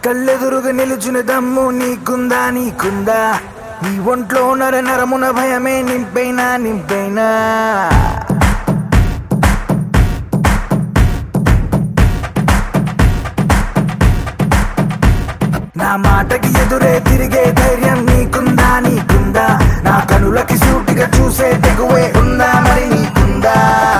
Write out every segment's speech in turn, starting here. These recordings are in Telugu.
కళ్ళెదురుగా నిలుచుని దమ్ము నీకుందా నీకుందా నీ ఒంట్లో నర నరమున భయమే నింపైనా నింపైనా నా మాటకి ఎదురే తిరిగే ధైర్యం నీకుందా నీకుందా నా కనులకి సూటిగా చూసే తెగువే ఉందా మరి నీకుందా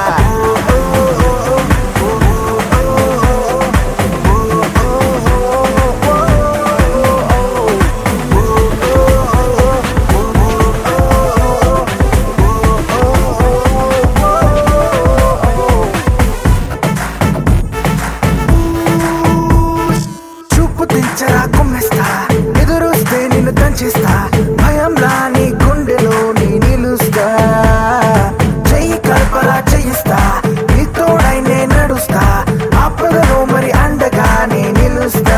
చూపు తెంచరా కుమ్మేస్తా ఎదురొస్తే నిన్ను దంచిస్తా భయంలా నీ గుండెలో నీ నిలుస్తా చెయ్యి కల్పలా చెయ్యిస్తా నీ తోడై నే నడుస్తా ఆపదలో మరి అండగా నే నిలుస్తా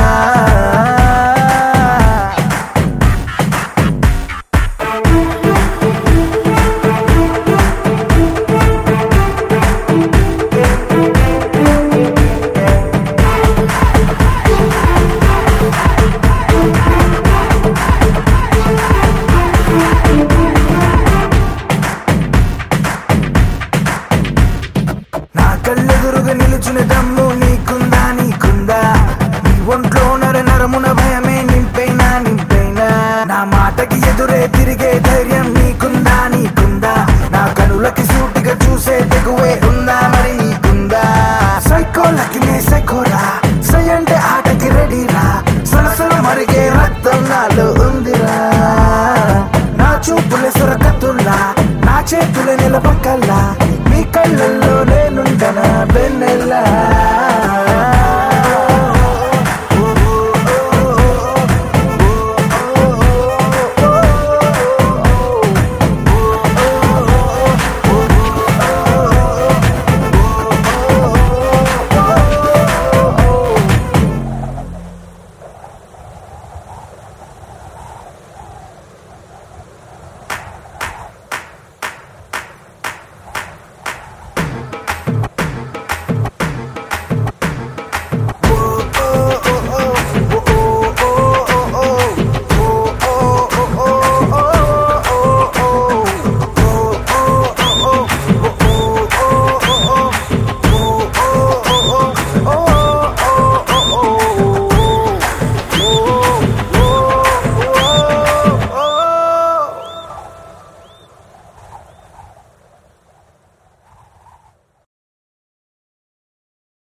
నా కళ్ళెదురుగా నిలుచుని దమ్ము నీకుందా నీకుందా నీ ఒంట్లో నర నరమున భయమే నింపైనా నింపైనా నా మాటకి ఎదురే తిరిగే ధైర్యం